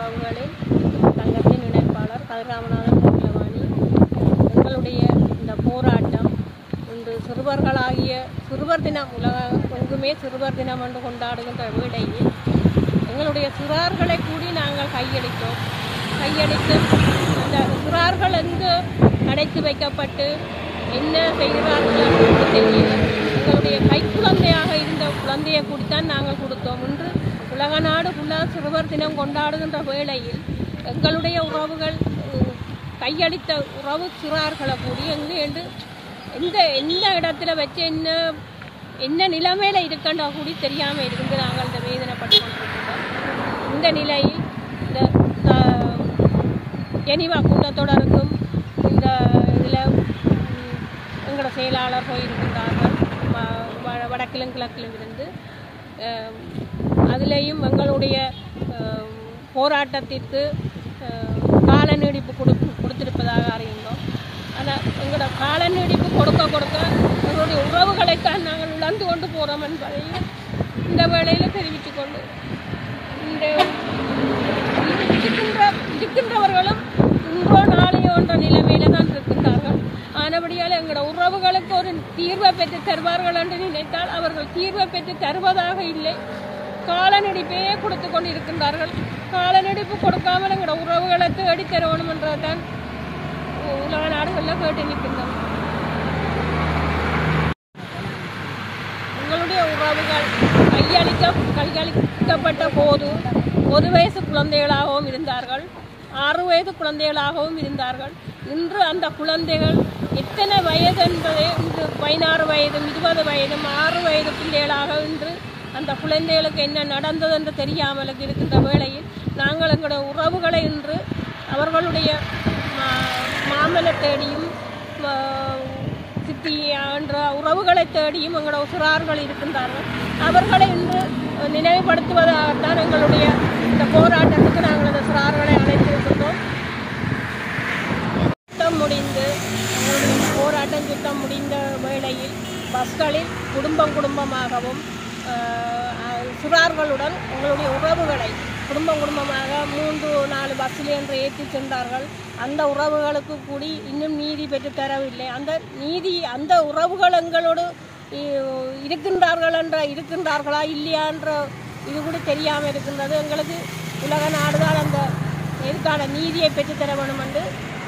உறவுகளின் சங்கத்தின் இணைப்பாளர் கதிராமநாதன் கோகிலவாணி எங்களுடைய இந்த போராட்டம் இன்று சிறுவர்களாகிய சிறுவர் தினம் உலக எங்குமே சிறுவர் தினம் என்று கொண்டாடுகின்ற வேளையில் எங்களுடைய சிறார்களை கூடி நாங்கள் கையளித்தோம் கையளித்து அந்த சிறார்கள் எங்கு அடைத்து வைக்கப்பட்டு என்ன செய்கிறார்கள் என்று தெரியல எங்களுடைய கைக்குழந்தையாக இருந்த குழந்தையை கூடித்தான் நாங்கள் கொடுத்தோம் இன்று உலக நாடு ஃபுல்லாக சிறுவர் தினம் கொண்டாடுகின்ற வேளையில் எங்களுடைய உறவுகள் உம், கையளித்த உறவு சிறார்களை கூடி எங்கு என்று எந்த எந்த இடத்துல வச்சு என்ன என்ன நிலைமையில இருக்கண்டா கூடி தெரியாமல் இருந்து நாங்கள் இந்த வேதனைப்பட்டு கொண்டிருக்கிறோம் இந்த நிலையில் இந்த த- ஜெனிவா கூட்டத்தொடருக்கும் இந்த இதில் எங்களோட செயலாளர் போயிருக்கின்றார்கள் வ- வ- வடக்கிலும் கிழக்கிலும் இருந்து அஹ், அதிலேயும் எங்களுடைய அஹ், போராட்டத்திற்கு அஹ், கால நீடிப்பு கொடு கொடுத்திருப்பதாக அறிந்தோம் ஆனால் எங்களோட கால நீடிப்பு கொடுக்க கொடுக்க எங்களுடைய உறவுகளைத்தான் நாங்கள் இழந்து கொண்டு போகிறோம் என்பதையும் இந்த வேளையில் தெரிவித்துக் கொண்டு இந்த இருக்கின்ற இருக்கின்றவர்களும் இன்றோ நாளையோ என்ற நிலைமையில தான் இருக்கின்றார்கள் ஆனபடியால் எங்களோட உறவுகளுக்கு ஒரு தீர்வை பெற்று தருவார்கள் என்று நினைத்தால் அவர்கள் தீர்வை பெற்று தருவதாக இல்லை காலநடிப்பையே கொடுத்து கொண்டு இருக்கின்றார்கள் காலநடிப்பு கொடுக்காமல் எங்களோட உறவுகளை தேடி தரணும் என்றதான் உலக நாடுகளில் கேட்டு நிற்கின்றோம் உங்களுடைய உறவுகள் கையளிக்க கையளிக்கப்பட்ட போது ஒரு வயசு குழந்தைகளாகவும் இருந்தார்கள் ஆறு வயது குழந்தைகளாகவும் இருந்தார்கள் இன்று அந்த குழந்தைகள் எத்தனை வயது என்பதை இன்று பதினாறு வயதும் இருபது வயதும் ஆறு வயது பிள்ளைகளாக இன்று அந்த குழந்தைகளுக்கு என்ன நடந்தது என்று தெரியாமல் இருக்கின்ற வேளையில் நாங்கள் எங்களுடைய உறவுகளை இன்று அவர்களுடைய மா- மாமலை தேடியும் மா- சித்தி என்ற உறவுகளை தேடியும் எங்களோட சிறார்கள் இருக்கின்றார்கள் அவர்களை இன்று நினைவுபடுத்துவதாகத்தான் எங்களுடைய இந்த போராட்டத்துக்கு நாங்கள் அந்த சிறார்களை அழைத்திருக்கின்றோம் யுத்தம் முடிந்து எங்களுடைய போராட்டம் யுத்தம் முடிந்த வேளையில் பஸ்களில் குடும்பம் குடும்பமாகவும் ஆஹ், ஆஹ், சிறார்களுடன் எங்களுடைய உறவுகளை குடும்பம் குடும்பமாக மூன்று நாலு பஸ்ஸில் என்று ஏற்றி சென்றார்கள் அந்த உறவுகளுக்கு கூடி இன்னும் நீதி பெற்று தரவில்லை அந்த நீதி அந்த உறவுகள் எங்களோடு இ- இருக்கின்றார்கள் என்ற இருக்கின்றார்களா இல்லையா என்ற இது கூட தெரியாமல் இருக்கின்றது எங்களுக்கு உலக நாடுதான் அந்த இதுக்கான நீதியை பெற்றுத்தர வேண்டும் என்று